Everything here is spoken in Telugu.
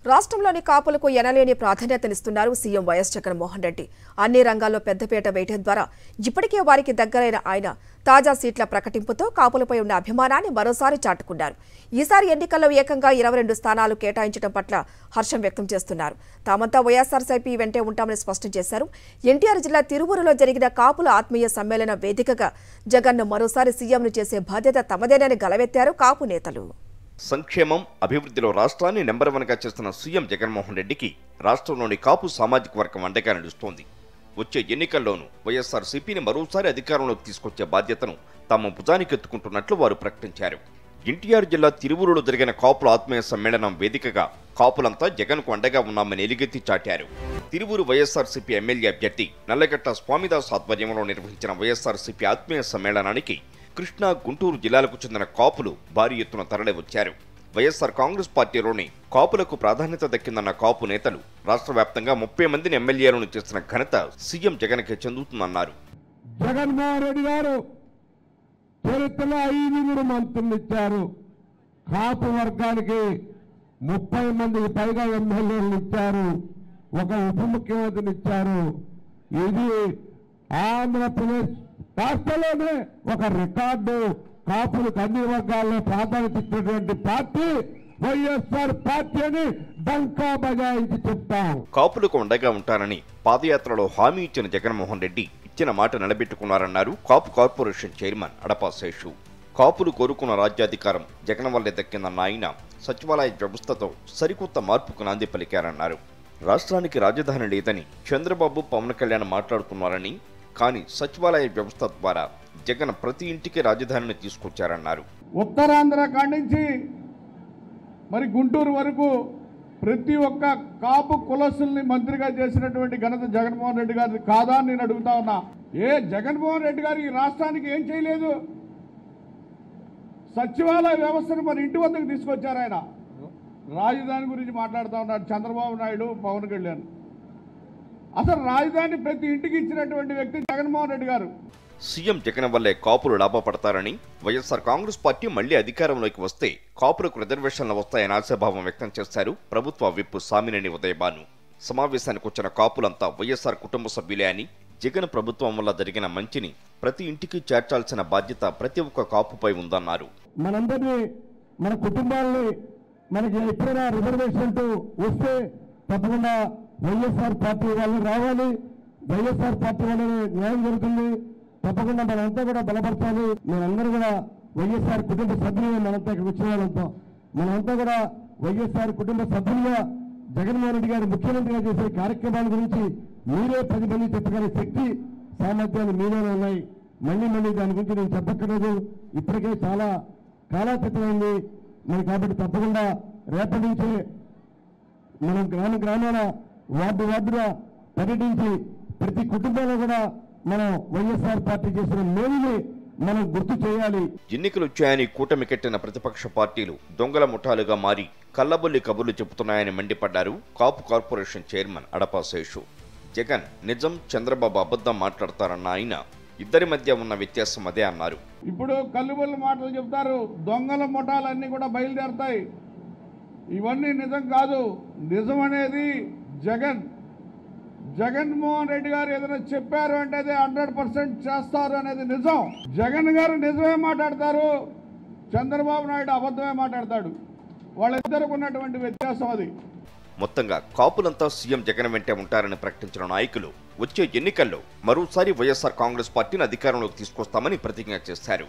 రాష్ట్రంలోని కాపులకు ఎనలేని ప్రాధాన్యతనిస్తున్నారు సీఎం వైఎస్ జగన్మోహన్ రెడ్డి అన్ని రంగాల్లో పెద్దపీట వేయడం ద్వారా ఇప్పటికే వారికి దగ్గరైన ఆయన తాజా సీట్ల ప్రకటింపుతో కాపులపై ఉన్న అభిమానాన్ని మరోసారి చాటుకున్నారు ఈసారి ఎన్నికల్లో ఏకంగా ఇరవై రెండు స్థానాలు కేటాయించడం పట్ల హర్షం వ్యక్తం చేస్తున్నారు తామంతా వైఎస్ఆర్సీపీ వెంటే ఉంటామని స్పష్టం చేశారు ఎన్టీఆర్ జిల్లా తిరువూరులో జరిగిన కాపుల ఆత్మీయ సమ్మేళన వేదికగా జగన్ను మరోసారి సీఎంను చేసే బాధ్యత తమదేనని గలవెత్తారు కాపు నేతలు సంక్షేమం అభివృద్ధిలో రాష్ట్రాన్ని నెంబర్ వన్ గా చేస్తున్న సీఎం జగన్మోహన్ రెడ్డికి రాష్ట్రంలోని కాపు సామాజిక వర్గం అండగా నిలుస్తోంది వచ్చే ఎన్నికల్లోనూ వైఎస్ఆర్ సిపిని మరోసారి అధికారంలోకి తీసుకొచ్చే బాధ్యతను తమ భుజానికెత్తుకుంటున్నట్లు వారు ప్రకటించారు ఎన్టీఆర్ జిల్లా తిరువురులో జరిగిన కాపుల ఆత్మీయ సమ్మేళనం వేదికగా కాపులంతా జగన్కు అండగా ఉన్నామని ఎలుగెత్తి చాటారు తిరువురు వైఎస్ఆర్సీపీ ఎమ్మెల్యే అభ్యర్థి నల్లగట్ట స్వామిదాస్ ఆధ్వర్యంలో నిర్వహించిన వైఎస్ఆర్సీపీ ఆత్మీయ సమ్మేళనానికి కృష్ణా గుంటూరు జిల్లాలకు చెందిన కాపులు భారీ ఎత్తున తరలివచ్చారు వైఎస్ఆర్ కాంగ్రెస్ పార్టీలోని కాపులకు ప్రాధాన్యత దక్కిందన్న కాపు నేతలు రాష్ట్ర వ్యాప్తంగా ముప్పై మందిని ఎమ్మెల్యేలను చేసిన ఘనత సీఎం జగన్కే చెందుతుందన్నారు జగన్మోహన్ రెడ్డి గారు చరిత్రలో ఐదుగురు మంత్రులు ఇచ్చారు కాపు వర్గానికి ముప్పై మందికి పైగా ఎమ్మెల్యేలు ఇచ్చారు ఒక ఉప ముఖ్యమంత్రిని ఇచ్చారు ఇది ఆంధ్రప్రదేశ్ రాష్ట్రంలోనే ఒక రికార్డు కాపులకు అన్ని వర్గాల్లో ప్రాధాన్యత ఇచ్చినటువంటి పార్టీ వైఎస్ఆర్ పార్టీ అని డంకా బజాయించి చెప్తాం కాపులకు అండగా ఉంటానని పాదయాత్రలో హామీ ఇచ్చిన జగన్మోహన్ రెడ్డి ఇచ్చిన మాట నిలబెట్టుకున్నారన్నారు కాపు కార్పొరేషన్ చైర్మన్ అడపా శేషు కాపులు కోరుకున్న రాజ్యాధికారం జగన్ వల్లే దక్కిందన్న ఆయన సచివాలయ వ్యవస్థతో సరికొత్త మార్పుకు నాంది పలికారన్నారు రాష్ట్రానికి రాజధాని లేదని చంద్రబాబు పవన్ కళ్యాణ్ మాట్లాడుతున్నారని కానీ సచివాలయ వ్యవస్థ ద్వారా జగన్ ప్రతి ఇంటికి రాజధానిని తీసుకొచ్చారన్నారు ఉత్తరాంధ్ర కాడి నుంచి మరి గుంటూరు వరకు ప్రతి ఒక్క కాపు కులసుల్ని మంత్రిగా చేసినటువంటి ఘనత జగన్మోహన్ రెడ్డి గారిది కాదా అని నేను అడుగుతా ఉన్నా ఏ జగన్మోహన్ రెడ్డి గారు ఈ రాష్ట్రానికి ఏం చేయలేదు సచివాలయ వ్యవస్థను మన ఇంటి వద్దకు తీసుకొచ్చారు ఆయన రాజధాని గురించి మాట్లాడుతూ ఉన్నాడు చంద్రబాబు నాయుడు పవన్ కళ్యాణ్ అసలు రాజధాని ప్రతి ఇంటికి ఇచ్చినటువంటి వ్యక్తి జగన్మోహన్ రెడ్డి గారు సీఎం జగన్ వల్లే కాపులు లాభపడతారని వైఎస్ఆర్ కాంగ్రెస్ పార్టీ మళ్లీ అధికారంలోకి వస్తే కాపులకు రిజర్వేషన్లు వస్తాయని ఆశాభావం వ్యక్తం చేశారు ప్రభుత్వ విప్ సామినేని ఉదయబాను సమావేశానికి వచ్చిన కాపులంతా వైఎస్ఆర్ కుటుంబ సభ్యులే అని జగన్ ప్రభుత్వం వల్ల జరిగిన మంచిని ప్రతి ఇంటికి చేర్చాల్సిన బాధ్యత ప్రతి ఒక్క కాపుపై ఉందన్నారు మనందరినీ మన కుటుంబాలని మనకి ఎప్పుడైనా రిజర్వేషన్ అంటూ వస్తే తప్పకుండా వైఎస్ఆర్ పార్టీ వాళ్ళు రావాలి వైఎస్ఆర్ పార్టీ వాళ్ళని న్యాయం జరుగుతుంది తప్పకుండా మనంతా కూడా బలపరచాలి మనందరూ కూడా వైఎస్ఆర్ కుటుంబ సభ్యులుగా మనంతా ఇక్కడ వచ్చిన వాళ్ళంతా మనంతా కూడా వైఎస్ఆర్ కుటుంబ సభ్యులుగా జగన్మోహన్ రెడ్డి గారు ముఖ్యమంత్రిగా చేసే కార్యక్రమాల గురించి మీరే పది మంది చెప్పగల శక్తి సామర్థ్యాలు మీలోనే ఉన్నాయి మళ్ళీ మళ్ళీ దాని గురించి నేను చెప్పక్కర్లేదు ఇప్పటికే చాలా కాలాతీతమైంది మరి కాబట్టి తప్పకుండా రేపటి నుంచే మనం గ్రామ గ్రామాల వార్డు వార్డుగా పర్యటించి ప్రతి కుటుంబంలో కూడా మనం వైఎస్ఆర్ పార్టీ చేసిన మేలుని మనం గుర్తు చేయాలి ఎన్నికలు వచ్చాయని కూటమి కట్టిన ప్రతిపక్ష పార్టీలు దొంగల ముఠాలుగా మారి కల్లబొల్లి కబుర్లు చెబుతున్నాయని మండిపడ్డారు కాపు కార్పొరేషన్ చైర్మన్ అడపా శేషు జగన్ నిజం చంద్రబాబు అబద్ధం మాట్లాడతారన్న ఆయన ఇద్దరి మధ్య ఉన్న వ్యత్యాసం అదే అన్నారు ఇప్పుడు కల్లుబొల్లు మాటలు చెప్తారు దొంగల ముఠాలన్నీ కూడా బయలుదేరుతాయి ఇవన్నీ నిజం కాదు నిజం అనేది జగన్ జగన్మోహన్ రెడ్డి గారు ఏదైనా చెప్పారు అంటే అది హండ్రెడ్ పర్సెంట్ చేస్తారు అనేది నిజం జగన్ గారు నిజమే మాట్లాడతారు చంద్రబాబు నాయుడు అబద్ధమే మాట్లాడతాడు వాళ్ళిద్దరికి ఉన్నటువంటి వ్యత్యాసం అది మొత్తంగా కాపులంతా సీఎం జగన్ వెంటే ఉంటారని ప్రకటించిన నాయకులు వచ్చే ఎన్నికల్లో మరోసారి వైఎస్ఆర్ కాంగ్రెస్ పార్టీని అధికారంలోకి తీసుకొస్తామని ప్రతిజ్ఞ చేశారు